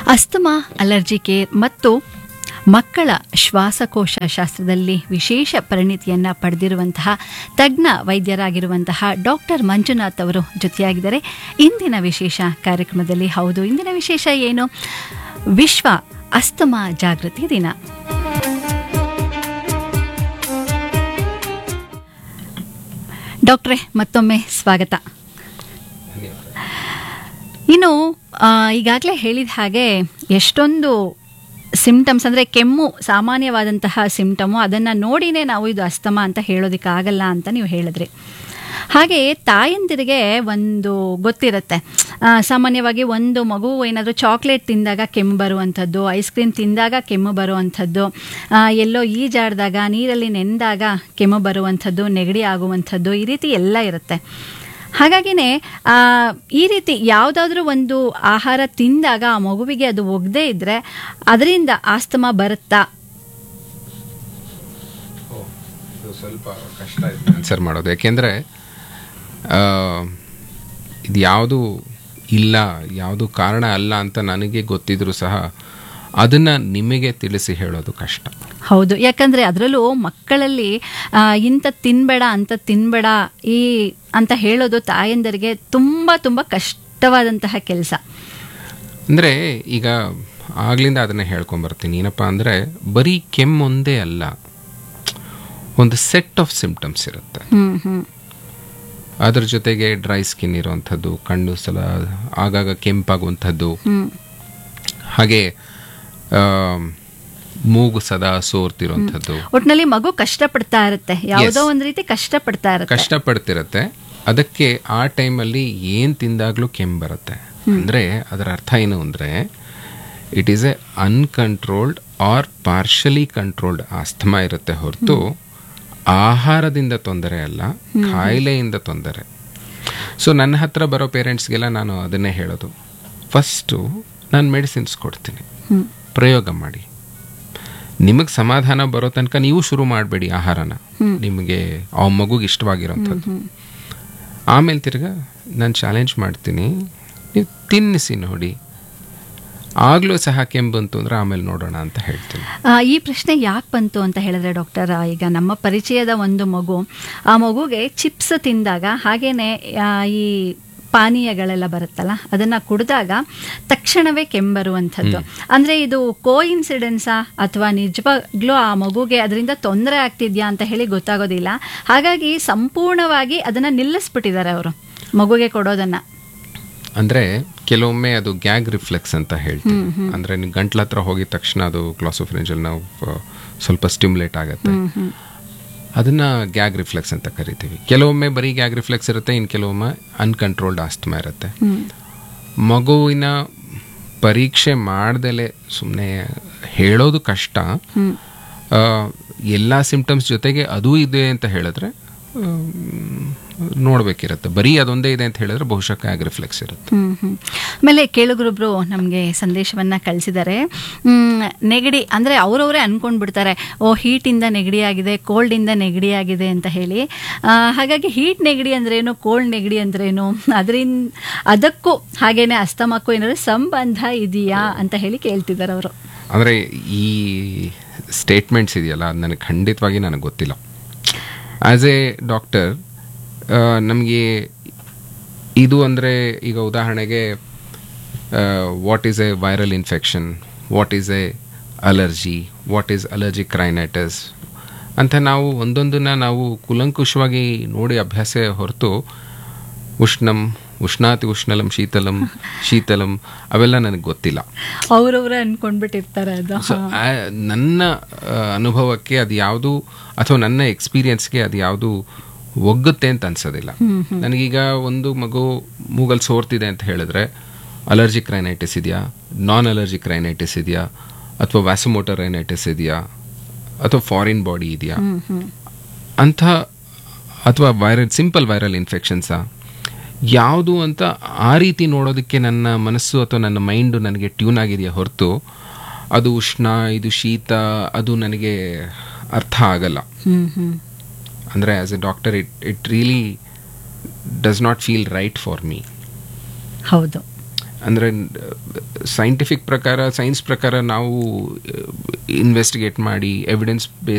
asthma allergy care ಮತ್ತು ಮಕ್ಕಳ ಶ್ವಾಸಕೋಶ ಶಾಸ್ತ್ರದಲ್ಲಿ ವಿಶೇಷ ಪರಿಣಿತಿಯನ್ನು ಪಡೆದಿರುವಂತಹ ತಜ್ಞ ವೈದ್ಯರಾಗಿರುವಂತಹ ಡಾಕ್ಟರ್ ಮಂಜುನಾಥ್ ಅವರು ಜೊತೆಯಾಗಿದ್ದಾರೆ ಇಂದಿನ ವಿಶೇಷ ಕಾರ್ಯಕ್ರಮದಲ್ಲಿ ಹೌದು ಇಂದಿನ ವಿಶೇಷ ಏನು ವಿಶ್ವ ಅಸ್ತಮಾ ಜಾಗೃತಿ ದಿನ ಡಾಕ್ಟ್ರೇ ಮತ್ತೊಮ್ಮೆ ಸ್ವಾಗತ ಇನ್ನು ಈಗಾಗಲೇ ಹೇಳಿದ ಹಾಗೆ ಎಷ್ಟೊಂದು ಸಿಮ್ಟಮ್ಸ್ ಅಂದರೆ ಕೆಮ್ಮು ಸಾಮಾನ್ಯವಾದಂತಹ ಸಿಮ್ಟಮು ಅದನ್ನು ನೋಡಿನೇ ನಾವು ಇದು ಅಸ್ತಮ ಅಂತ ಹೇಳೋದಕ್ಕಾಗಲ್ಲ ಅಂತ ನೀವು ಹೇಳಿದ್ರಿ ಹಾಗೆ ತಾಯಂದಿರಿಗೆ ಒಂದು ಗೊತ್ತಿರುತ್ತೆ ಆ, ಸಾಮಾನ್ಯವಾಗಿ ಒಂದು ಮಗು ಏನಾದರೂ ಚಾಕ್ಲೇಟ್ ತಿಂದಾಗ ಕೆಮ್ಮು ಬರುವಂಥದ್ದು ಐಸ್ ಕ್ರೀಮ್ ತಿಂದಾಗ ಕೆಮ್ಮು ಬರುವಂಥದ್ದು ಆ, ಎಲ್ಲೋ ಈಜಾಡಿದಾಗ ನೀರಲ್ಲಿ ನೆಂದಾಗ ಕೆಮ್ಮು ಬರುವಂಥದ್ದು ನೆಗಡಿ ಆಗುವಂಥದ್ದು ಈ ರೀತಿ ಎಲ್ಲ ಇರುತ್ತೆ ಹಾಗಾಗಿನೇ ಆ, ಈ ರೀತಿ ಯಾವುದಾದ್ರೂ ಒಂದು ಆಹಾರ ತಿಂದಾಗ ಆ ಮಗುವಿಗೆ ಅದು ಒಗದೇ ಇದ್ರೆ ಅದರಿಂದ ಆಸ್ತಮ ಬರುತ್ತಾ ಇದು ಸ್ವಲ್ಪ ಕಷ್ಟ ಇದೆ ಆನ್ಸರ್ ಮಾಡೋದು ಯಾಕೆಂದರೆ ಇದು ಯಾವುದು ಇಲ್ಲ ಯಾವುದು ಕಾರಣ ಅಲ್ಲ ಅಂತ ನನಗೆ ಗೊತ್ತಿದ್ರೂ ಸಹ ಅದನ್ನು ನಿಮಗೆ ತಿಳಿಸಿ ಹೇಳೋದು ಕಷ್ಟ ಹೌದು ಯಾಕಂದ್ರೆ ಅದರಲ್ಲೂ ಮಕ್ಕಳಲ್ಲಿ ಆ, ಇಂಥ ತಿನ್ಬೇಡ ಅಂತ ತಿನ್ಬೇಡ ಈ ಅಂತ ಹೇಳೋದು ತಾಯಂದರಿಗೆ ತುಂಬ ತುಂಬ ಕಷ್ಟವಾದಂತಹ ಕೆಲಸ ಅಂದರೆ ಈಗ ಆಗ್ಲಿಂದ ಅದನ್ನೇ ಹೇಳ್ಕೊಂಬರ್ತೀನಿ ಏನಪ್ಪ ಅಂದರೆ ಬರೀ ಕೆಮ್ಮೊಂದೇ ಅಲ್ಲ ಒಂದು ಸೆಟ್ ಆಫ್ ಸಿಂಪ್ಟಮ್ಸ್ ಇರುತ್ತೆ ಹ್ಮ್ ಹ್ಮ್ ಅದ್ರ ಜೊತೆಗೆ ಡ್ರೈ ಸ್ಕಿನ್ ಇರುವಂಥದ್ದು ಕಣ್ಣು ಸಲ ಆಗಾಗ ಕೆಂಪಾಗುವಂಥದ್ದು ಹ್ಮ್ ಹಾಗೆ ಆ, ಮೂಗು ಸದಾ ಸೋರ್ತಿರುವಂಥದ್ದು ಒಟ್ನಲ್ಲಿ ಮಗು ಕಷ್ಟಪಡ್ತಾ ಇರುತ್ತೆ ಯಾವುದೋ ಒಂದ್ ರೀತಿ ಕಷ್ಟಪಡ್ತಾ ಇರುತ್ತೆ ಕಷ್ಟಪಡ್ತಿರತ್ತೆ ಅದಕ್ಕೆ ಆ ಟೈಮಲ್ಲಿ ಏನು ತಿಂದಾಗ್ಲೂ ಕೆಮ್ಮು ಬರುತ್ತೆ ಅಂದರೆ ಅದರ ಅರ್ಥ ಏನು ಅಂದರೆ it is a uncontrolled or partially controlled asthma ಇರುತ್ತೆ ಹೊರತು ಆಹಾರದಿಂದ ತೊಂದರೆ ಅಲ್ಲ ಕಾಯಿಲೆಯಿಂದ ತೊಂದರೆ ಸೊ ನನ್ನ ಹತ್ರ ಬರೋ ಪೇರೆಂಟ್ಸ್ಗೆಲ್ಲ ನಾನು ಅದನ್ನೇ ಹೇಳೋದು ಫಸ್ಟು ನಾನು ಮೆಡಿಸಿನ್ಸ್ ಕೊಡ್ತೀನಿ ಹ್ಮ್ ಪ್ರಯೋಗ ಮಾಡಿ ನಿಮಗೆ ಸಮಾಧಾನ ಬರೋ ತನಕ ನೀವು ಶುರು ಮಾಡಬೇಡಿ ಆಹಾರನ ನಿಮಗೆ ಆ ಮಗುಗೆ ಇಷ್ಟವಾಗಿರೋಂಥದ್ದು ಆಮೇಲೆ ತಿರ್ಗಾ ನಾನು ಚಾಲೆಂಜ್ ಮಾಡ್ತೀನಿ ನೀವು ತಿನ್ನಿಸಿ ನೋಡಿ ಆಗಲೂ ಸಹ ಕೆಮ್ಮು ಬಂತು ಅಂದರೆ ಆಮೇಲೆ ನೋಡೋಣ ಅಂತ ಹೇಳ್ತೀನಿ ಆ, ಈ ಪ್ರಶ್ನೆ ಯಾಕೆ ಬಂತು ಅಂತ ಹೇಳಿದ್ರೆ ಡಾಕ್ಟರ್ ಆ, ಈಗ ನಮ್ಮ ಪರಿಚಯದ ಒಂದು ಮಗು ಆ ಮಗುಗೆ ಚಿಪ್ಸ್ ತಿಂದಾಗ ಹಾಗೇನೆ ಆ, ಈ ಪಾನೀಯಗಳೆಲ್ಲ ಬರುತ್ತಲ್ಲ ಅದನ್ನ ಕುಡಿದಾಗ ತಕ್ಷಣವೇ ಕೆಂಬರುವಂಥದ್ದು ಅಂದ್ರೆ ಇದು ಕೋ ಇನ್ಸಿಡೆನ್ಸಾ ಅಥವಾ ನಿಜವಾಗ್ಲೂ ಆ ಮಗುಗೆ ಅದರಿಂದ ತೊಂದರೆ ಆಗ್ತಿದ್ಯಾ ಅಂತ ಹೇಳಿ ಗೊತ್ತಾಗೋದಿಲ್ಲ ಹಾಗಾಗಿ ಸಂಪೂರ್ಣವಾಗಿ ಅದನ್ನ ನಿಲ್ಲಿಸ್ಬಿಟ್ಟಿದ್ದಾರೆ ಅವರು ಮಗುಗೆ ಕೊಡೋದನ್ನ ಅಂದರೆ ಕೆಲವೊಮ್ಮೆ ಅದು ಗ್ಯಾಗ್ ರಿಫ್ಲೆಕ್ಸ್ ಅಂತ ಹೇಳ್ತೀವಿ ಅಂದರೆ ನೀವು ಗಂಟ್ಲ ಹತ್ರ ಹೋಗಿದ ತಕ್ಷಣ ಅದು ಗ್ಲಾಸೋಫ್ರೆಂಜಲ್ ನಾವು ಆ, ಸ್ವಲ್ಪ ಸ್ಟಿಮ್ಯುಲೇಟ್ ಆಗುತ್ತೆ ಅದನ್ನ ಗ್ಯಾಗ್ ರಿಫ್ಲೆಕ್ಸ್ ಅಂತ ಕರಿತೀವಿ ಕೆಲವೊಮ್ಮೆ ಬರೀ ಗ್ಯಾಗ್ ರಿಫ್ಲೆಕ್ಸ್ ಇರುತ್ತೆ ಇನ್ನು ಕೆಲವೊಮ್ಮೆ ಅನ್ಕಂಟ್ರೋಲ್ಡ್ ಆಸ್ತಮಾ ಇರುತ್ತೆ ಮಗುವಿನ ಪರೀಕ್ಷೆ ಮಾಡ್ದಲೆ ಸುಮ್ಮನೆ ಹೇಳೋದು ಕಷ್ಟ ಆ, ಎಲ್ಲ ಸಿಂಪ್ಟಮ್ಸ್ ಜೊತೆಗೆ ಅದು ಇದೆ ಅಂತ ಹೇಳಿದ್ರೆ ನೋಡ್ಬೇಕಿರುತ್ತೆ ಬರೀ ಅದೊಂದೇ ಇದೆ ಅಂತ ಹೇಳಿದ್ರೆ ಬಹುಶಃ ಗ್ಯಾಗ್ ರಿಫ್ಲೆಕ್ಸ್ ಇರುತ್ತೆ ಹ್ಮ್ ಹ್ಮ್ ಆಮೇಲೆ ಕೇಳುಗರೊಬ್ರು ನಮಗೆ ಸಂದೇಶವನ್ನ ಕಳಿಸಿದ್ದಾರೆ ಹ್ಮ್, ನೆಗಡಿ ಅಂದ್ರೆ ಅವರವರೇ ಅನ್ಕೊಂಡ್ಬಿಡ್ತಾರೆ ಓ ಹೀಟಿಂದ ನೆಗಡಿ ಆಗಿದೆ ಕೋಲ್ಡ್ ಇಂದ ನೆಗಡಿ ಆಗಿದೆ ಅಂತ ಹೇಳಿ ಆ, ಹಾಗಾಗಿ ಹೀಟ್ ನೆಗಡಿ ಅಂದ್ರೇನು ಕೋಲ್ಡ್ ನೆಗಡಿ ಅಂದ್ರೇನು ಅದರಿಂದ ಅದಕ್ಕೂ ಹಾಗೇನೆ ಅಸ್ತಮಕ್ಕೂ ಏನಾದ್ರು ಸಂಬಂಧ ಇದೆಯಾ ಅಂತ ಹೇಳಿ ಕೇಳ್ತಿದ್ದಾರೆ ಅವರು ಅಂದರೆ ಈ ಸ್ಟೇಟ್ಮೆಂಟ್ಸ್ ಇದೆಯಲ್ಲ ಅದು ನನಗೆ ಖಂಡಿತವಾಗಿ ನನಗೆ ಗೊತ್ತಿಲ್ಲ ಆ್ಯಸ್ ಎ ಡಾಕ್ಟರ್ ನಮಗೆ ಇದು ಅಂದರೆ ಈಗ ಉದಾಹರಣೆಗೆ what is a viral infection what is a allergy what is allergic rhinitis ಅಂತ ನಾವು ಒಂದೊಂದನ್ನ ನಾವು ಕುಲಂಕುಷವಾಗಿ ನೋಡಿ ಅಭ್ಯಾಸ ಹೊರತು ಉಷ್ಣಂ ಉಷ್ಣಾತಿ ಉಷ್ಣಲಂ ಶೀತಲಂ ಶೀತಲಂ ಅವೆಲ್ಲ ನನಗೆ ಗೊತ್ತಿಲ್ಲ ಅವ್ರವ್ರೇ ಅನ್ಕೊಂಡ್ಬಿಟ್ಟಿರ್ತಾರೆ ಅದು ಸೊ ನನ್ನ ಆ, ಅನುಭವಕ್ಕೆ ಅದು ಯಾವುದು ಅಥವಾ ನನ್ನ ಎಕ್ಸ್ಪೀರಿಯನ್ಸ್ಗೆ ಅದು ಯಾವುದು ಒಗ್ಗುತ್ತೆ ಅಂತ ಅನ್ಸೋದಿಲ್ಲ ನನಗೀಗ ಒಂದು ಮಗು ಮೂಗಲ್ ಸೋರ್ತಿದೆ ಅಂತ ಹೇಳಿದ್ರೆ ಅಲರ್ಜಿಕ್ ರೈನೈಟಿಸ್ ಇದೆಯಾ ನಾನ್ ಅಲರ್ಜಿಕ್ ರೈನೈಟಿಸ್ ಇದೆಯಾ ಅಥವಾ ವ್ಯಾಸಮೋಟರ್ ರೈನೈಟಿಸ್ ಇದೆಯಾ ಅಥವಾ ಫಾರಿನ್ ಬಾಡಿ ಇದೆಯಾ ಅಂಥ ಅಥವಾ ವೈರಲ್ ಸಿಂಪಲ್ ವೈರಲ್ ಇನ್ಫೆಕ್ಷನ್ಸಾ ಯಾವುದು ಅಂತ ಆ ರೀತಿ ನೋಡೋದಕ್ಕೆ ನನ್ನ ಮನಸ್ಸು ಅಥವಾ ನನ್ನ ಮೈಂಡು ನನಗೆ ಟ್ಯೂನ್ ಆಗಿದೆಯಾ ಹೊರತು ಅದು ಉಷ್ಣ ಇದು ಶೀತ ಅದು ನನಗೆ ಅರ್ಥ ಆಗಲ್ಲ ಹ್ಮ್ ಹ್ಮ್ ಅಂದರೆ as a doctor it it really does not feel right for me ಹೌದು ಅಂದರೆ ಸೈಂಟಿಫಿಕ್ ಪ್ರಕಾರ ಸೈನ್ಸ್ ಪ್ರಕಾರ ನಾವು ಇನ್ವೆಸ್ಟಿಗೇಟ್ ಮಾಡಿ ಎವಿಡೆನ್ಸ್ ಬೇಸ್